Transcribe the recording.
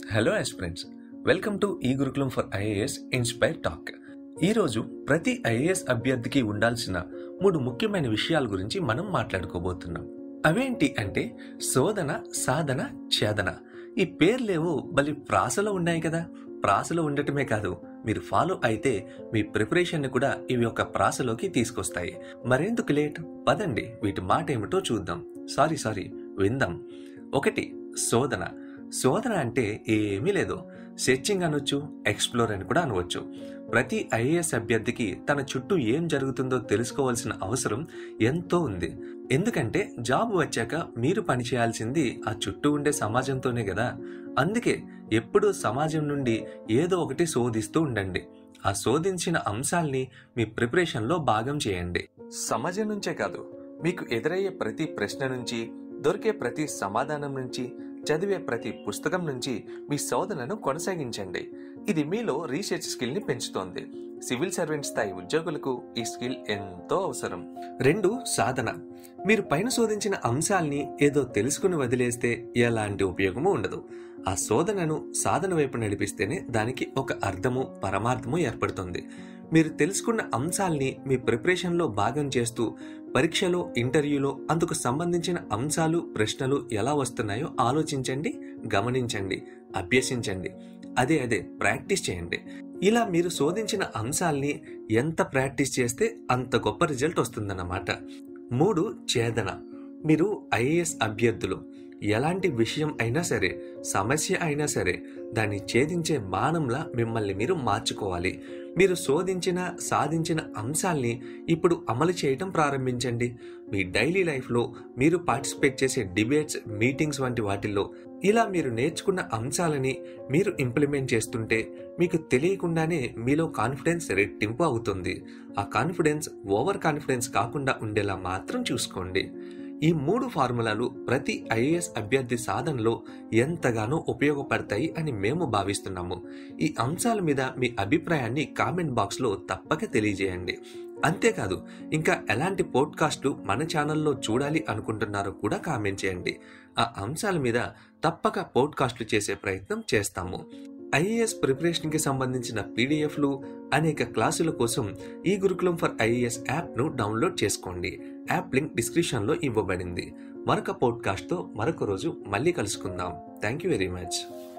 hello friends welcome to ఈ Gurukulam for IAS inspire talk ఈరోజు ప్రతి ఐఏఎస్ అభ్యర్థికి ఉండాల్సిన మూడు ముఖ్యమైన విషయాల గురించి మనం మాట్లాడుకోబోతున్నాం అవేంటి అంటే శోధన సాధన ఛేదన ఈ పేర్లేవో బలి ప్రాసలో ఉన్నాయి కదా ప్రాసలో ఉండటమే కాదు మీరు ఫాలో అయితే మీ ప్రిపరేషన్ కూడా ఇవి ఒక ప్రాసలోకి తీసుకొస్తాయి మరెందుకు లేట్ పదండి వీటి మాట ఏమిటో చూద్దాం సారీ సారీ విందాం ఒకటి శోధన శోధన అంటే ఏమీ లేదు సెర్చింగ్ అనొచ్చు ఎక్స్ప్లోర్ అని కూడా అనవచ్చు ప్రతి ఐఏఎస్ అభ్యర్థికి తన చుట్టూ ఏం జరుగుతుందో తెలుసుకోవాల్సిన అవసరం ఎంతో ఉంది ఎందుకంటే జాబ్ వచ్చాక మీరు పనిచేయాల్సింది ఆ చుట్టూ ఉండే సమాజంతోనే కదా అందుకే ఎప్పుడూ సమాజం నుండి ఏదో ఒకటి శోధిస్తూ ఉండండి ఆ శోధించిన అంశాల్ని మీ ప్రిపరేషన్లో భాగం చేయండి సమాజం నుంచే కాదు మీకు ఎదురయ్యే ప్రతి ప్రశ్న నుంచి దొరికే ప్రతి సమాధానం నుంచి చదివే ప్రతి పుస్తకం నుంచి మీ శోధనను కొనసాగించండి ఇది మీలో రీసెర్చ్ స్కిల్ ని పెంచుతోంది సివిల్ సర్వెంట్ స్థాయి ఉద్యోగులకు ఈ స్కిల్ ఎంతో అవసరం రెండు సాధన మీరు పైన శోధించిన అంశాల్ని ఏదో తెలుసుకుని వదిలేస్తే ఎలాంటి ఉపయోగము ఉండదు ఆ శోధనను సాధన వైపు నడిపిస్తేనే దానికి ఒక అర్థము పరమార్థము ఏర్పడుతుంది మీరు తెలుసుకున్న అంశాల్ని మీ ప్రిపరేషన్లో భాగం చేస్తూ పరీక్షలో ఇంటర్వ్యూలో అందుకు సంబంధించిన అంశాలు ప్రశ్నలు ఎలా వస్తున్నాయో ఆలోచించండి గమనించండి అభ్యసించండి అదే అదే ప్రాక్టీస్ చేయండి ఇలా మీరు శోధించిన అంశాల్ని ఎంత ప్రాక్టీస్ చేస్తే అంత గొప్ప రిజల్ట్ వస్తుందన్నమాట మూడు ఛేదన మీరు ఐఏఎస్ అభ్యర్థులు ఎలాంటి విషయం అయినా సరే సమస్య అయినా సరే దాన్ని ఛేదించే బాణంలా మిమ్మల్ని మీరు మార్చుకోవాలి మీరు శోధించిన సాధించిన అంశాల్ని ఇప్పుడు అమలు చేయటం ప్రారంభించండి మీ డైలీ లైఫ్లో మీరు పార్టిసిపేట్ చేసే డిబేట్స్ మీటింగ్స్ వంటి వాటిల్లో ఇలా మీరు నేర్చుకున్న అంశాలని మీరు ఇంప్లిమెంట్ చేస్తుంటే మీకు తెలియకుండానే మీలో కాన్ఫిడెన్స్ రెట్టింపు అవుతుంది ఆ కాన్ఫిడెన్స్ ఓవర్ కాన్ఫిడెన్స్ కాకుండా ఉండేలా మాత్రం చూసుకోండి ఈ మూడు ఫార్ములాలు ప్రతి ఐఏఎస్ అభ్యర్థి సాధనలో ఎంతగానో ఉపయోగపడతాయి అని మేము భావిస్తున్నాము ఈ అంశాల మీద మీ అభిప్రాయాన్ని కామెంట్ బాక్స్లో తప్పక తెలియజేయండి అంతేకాదు ఇంకా ఎలాంటి పోడ్కాస్ట్లు మన ఛానల్లో చూడాలి అనుకుంటున్నారో కూడా కామెంట్ చేయండి ఆ అంశాల మీద తప్పక పోడ్కాస్ట్లు చేసే ప్రయత్నం చేస్తాము ఐఏఎస్ ప్రిపరేషన్కి సంబంధించిన పీడిఎఫ్లు అనేక క్లాసుల కోసం ఈ గురుకులం ఫర్ ఐఏఎస్ యాప్ను డౌన్లోడ్ చేసుకోండి యాప్ లింక్ డిస్క్రిప్షన్లో ఇవ్వబడింది మరొక పోడ్కాస్ట్తో మరొక రోజు మళ్ళీ కలుసుకుందాం థ్యాంక్ యూ వెరీ మచ్